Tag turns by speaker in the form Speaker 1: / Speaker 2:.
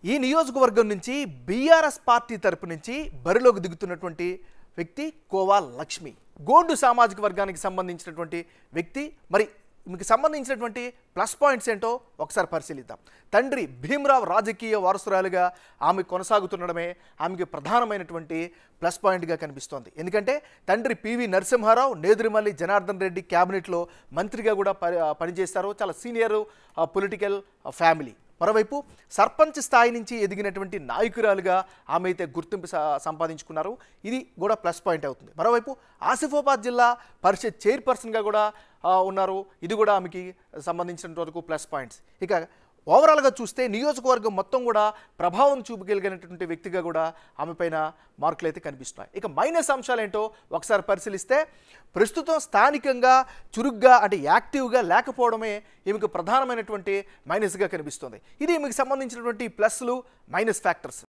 Speaker 1: ఈ నియోజకవర్గం నుంచి బీఆర్ఎస్ పార్టీ తరపు నుంచి బరిలోకి దిగుతున్నటువంటి వ్యక్తి కోవా లక్ష్మి గోండు సామాజిక వర్గానికి సంబంధించినటువంటి వ్యక్తి మరి మీకు సంబంధించినటువంటి ప్లస్ పాయింట్స్ ఏంటో ఒకసారి పరిశీలిద్దాం తండ్రి భీమరావు రాజకీయ వారసురాలుగా ఆమె కొనసాగుతుండడమే ఆమెకి ప్రధానమైనటువంటి ప్లస్ పాయింట్గా కనిపిస్తోంది ఎందుకంటే తండ్రి పివి నరసింహారావు నేదురుమల్లి జనార్దన్ రెడ్డి క్యాబినెట్లో మంత్రిగా కూడా పని పనిచేస్తారు చాలా సీనియర్ పొలిటికల్ ఫ్యామిలీ మరోవైపు సర్పంచ్ స్థాయి నుంచి ఎదిగినటువంటి నాయకురాలుగా ఆమె అయితే గుర్తింపు స- సంపాదించుకున్నారు ఇది కూడా ప్లస్ పాయింట్ అవుతుంది మరోవైపు ఆసిఫాబాద్ జిల్లా పరిషత్ చైర్పర్సన్గా కూడా ఆ, ఉన్నారు ఇది కూడా ఆమెకి సంబంధించినంత వరకు ప్లస్ పాయింట్స్ ఇక ఓవరాల్గా చూస్తే నియోజకవర్గం మొత్తం కూడా ప్రభావం చూపగలిగినటువంటి వ్యక్తిగా కూడా ఆమె పైన మార్కులు అయితే కనిపిస్తున్నాయి ఇక మైనస్ అంశాలు ఏంటో ఒకసారి పరిశీలిస్తే ప్రస్తుతం స్థానికంగా చురుగ్గా అంటే యాక్టివ్గా లేకపోవడమే ఈమెకు ప్రధానమైనటువంటి మైనస్గా కనిపిస్తుంది ఇది ఈమెకు సంబంధించినటువంటి ప్లస్లు మైనస్ ఫ్యాక్టర్స్